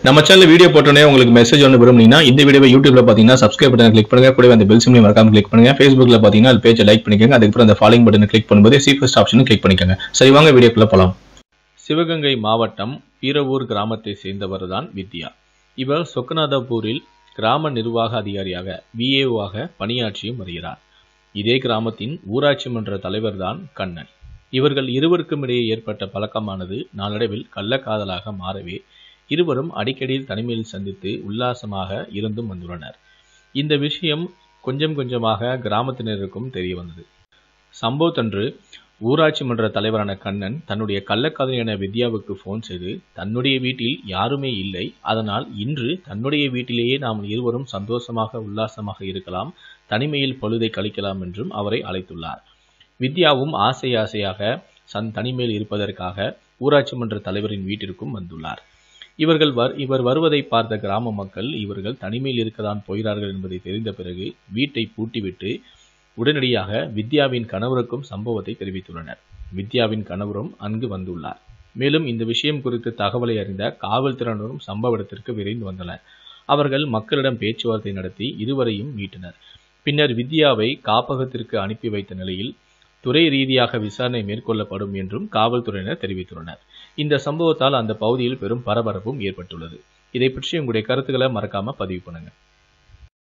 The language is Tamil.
நம்ம சேனல் வீடியோ போட்டோன்னே உங்களுக்கு மெசேஜ் ஒன்று விரும்புனீங்கன்னா இந்த வீடியோவை யூடியூப்ல பார்த்தீங்கன்னா சப்ஸ்கிரைப் பட்டன் கிளிக் பண்ணுங்க கூடவே அந்த பெல் சிம்லையும் மறக்காம கிளிக் பண்ணுங்க ஃபேஸ்புக்ல பார்த்தீங்கன்னா அது பேஜை லைக் பண்ணிக்கோங்க அதுக்கப்புறம் அந்த ஃபாலோயிங் பட்டனை கிளிக் பண்ணும்போது சி ஃபர்ஸ்ட் ஆப்ஷனும் கிளிக் பண்ணிக்கோங்க சரி வாங்க வீடியோக்குள்ள போலாம் சிவகங்கை மாவட்டம் பீரவூர் கிராமத்தை சேர்ந்தவர் தான் வித்யா இவர் சொக்கநாதபூரில் கிராம நிர்வாக அதிகாரியாக விஏஓவாக பணியாற்றியும் வருகிறார் இதே கிராமத்தின் ஊராட்சி மன்ற தலைவர் தான் கண்ணன் இவர்கள் இருவருக்கும் இடையே ஏற்பட்ட பழக்கமானது நாளடைவில் கள்ளக்காதலாக மாறவே இருவரும் அடிக்கடி தனிமையில் சந்தித்து உல்லாசமாக இருந்தும் வந்துள்ளனர் இந்த விஷயம் கொஞ்சம் கொஞ்சமாக கிராமத்தினருக்கும் தெரிய வந்தது சம்பவத்தன்று ஊராட்சி மன்ற தலைவரான கண்ணன் தன்னுடைய கள்ளக்காதலியான வித்யாவுக்கு ஃபோன் செய்து தன்னுடைய வீட்டில் யாருமே இல்லை அதனால் இன்று தன்னுடைய வீட்டிலேயே நாம் இருவரும் சந்தோஷமாக உல்லாசமாக இருக்கலாம் தனிமையில் பொழுதை கழிக்கலாம் என்றும் அவரை அழைத்துள்ளார் வித்யாவும் ஆசை ஆசையாக சன் தனிமையில் இருப்பதற்காக ஊராட்சி மன்ற தலைவரின் வீட்டிற்கும் வந்துள்ளார் இவர்கள் வர் இவர் வருவதை பார்த்த கிராம மக்கள் இவர்கள் தனிமையில் இருக்கதான் போகிறார்கள் என்பதை தெரிந்த பிறகு வீட்டை பூட்டிவிட்டு உடனடியாக வித்யாவின் கணவருக்கும் சம்பவத்தை தெரிவித்துள்ளனர் வித்யாவின் கணவரும் அங்கு வந்துள்ளார் மேலும் இந்த விஷயம் குறித்து தகவலை அறிந்த காவல்துறையினரும் சம்பவ இடத்திற்கு விரைந்து வந்தனர் அவர்கள் மக்களிடம் பேச்சுவார்த்தை நடத்தி இருவரையும் மீட்டனர் பின்னர் வித்யாவை காப்பகத்திற்கு அனுப்பி வைத்த நிலையில் துறை ரீதியாக விசாரணை மேற்கொள்ளப்படும் என்றும் காவல்துறையினர் தெரிவித்துள்ளனர் இந்த சம்பவத்தால் அந்த பகுதியில் பெரும் பரபரப்பும் ஏற்பட்டுள்ளது இதை பற்றி உங்களுடைய கருத்துக்களை மறக்காம பதிவு பண்ணுங்க